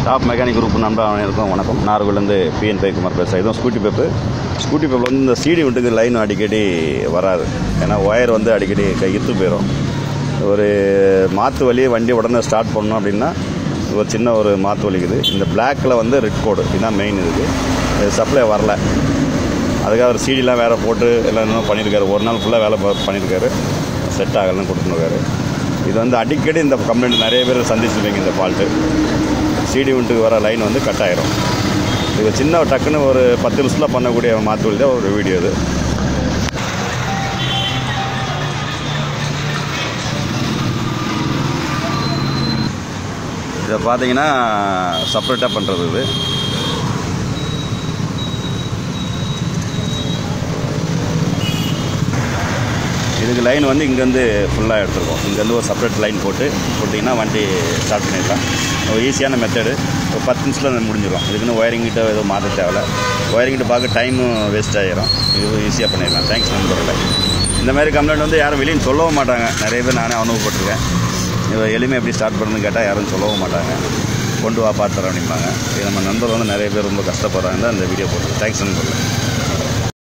top mechanic group நண்பர் அனைவருக்கும் வணக்கம் நார்கோலேருந்து பிஎன் பை குமார் பேசுகிறேன் இதுவும் ஸ்கூட்டி பேப்பு ஸ்கூட்டி பேப்பில் வந்து இந்த சிடி விட்டுக்கு லைன் அடிக்கடி வராது ஏன்னா ஒயர் வந்து அடிக்கடி கை இத்து போயிடும் ஒரு மாற்று வழி வண்டி உடனே ஸ்டார்ட் பண்ணணும் அப்படின்னா ஒரு சின்ன ஒரு மாற்று வலிக்குது இந்த பிளாக்கில் வந்து ரெட் கோடு இதுதான் மெயின் இதுக்கு இது சப்ளை வரல அதுக்காக ஒரு சீடிலாம் வேறு போட்டு எல்லாம் இன்னும் பண்ணியிருக்காரு ஒரு நாள் ஃபுல்லாக வேலை பா- பண்ணியிருக்காரு செட் ஆகலைன்னு கொடுத்துருக்காரு இது வந்து அடிக்கடி இந்த கம்ப்ளைண்ட் நிறைய பேர் சந்திச்சிருப்பீங்க இந்த ஃபால்ட்டு சிடி விண்ட்டுக்கு வர லைன் வந்து கட் ஆயிரும் இது சின்ன டக்குன்னு ஒரு பத்து நிமிஷத்தில் பண்ணக்கூடிய மாற்று வழி தான் ஒரு வீடியோ இது இதை பார்த்தீங்கன்னா செப்பரேட்டாக பண்ணுறது இது இதுக்கு லைன் வந்து இங்கேருந்து ஃபுல்லாக எடுத்துருக்கோம் இங்கேருந்து ஒரு செப்பரேட் லைன் போட்டு போட்டிங்கன்னா வண்டி ஸ்டார்ட் பண்ணிடலாம் ஒரு ஈஸியான மெத்தடு ஒரு பத்து நிமிஷத்தில் முடிஞ்சிடும் இதுக்குன்னு ஒயரிங் கிட்ட எதுவும் மாற்ற தேவையில்ல ஒயரிங் கிட்ட பார்க்க டைமும் வேஸ்ட் ஆகிரும் இது ஈஸியாக பண்ணிடலாம் தேங்க்ஸ் நண்பர்களே இந்த மாதிரி கம்ப்ளைண்ட் வந்து யாரும் வெளியும் சொல்லவும் மாட்டாங்க நிறைய பேர் நானே அனுபவப்பட்டிருக்கேன் இது எளிமை எப்படி ஸ்டார்ட் பண்ணுன்னு கேட்டால் யாரும் சொல்லவும் மாட்டாங்க கொண்டு வா பார்த்துறேன் அப்படிம்பாங்க இது நம்ம நண்பர் வந்து நிறைய பேர் ரொம்ப கஷ்டப்படுறாங்க தான் இந்த வீடியோ போட்டு தேங்க்ஸ் நண்பர்களே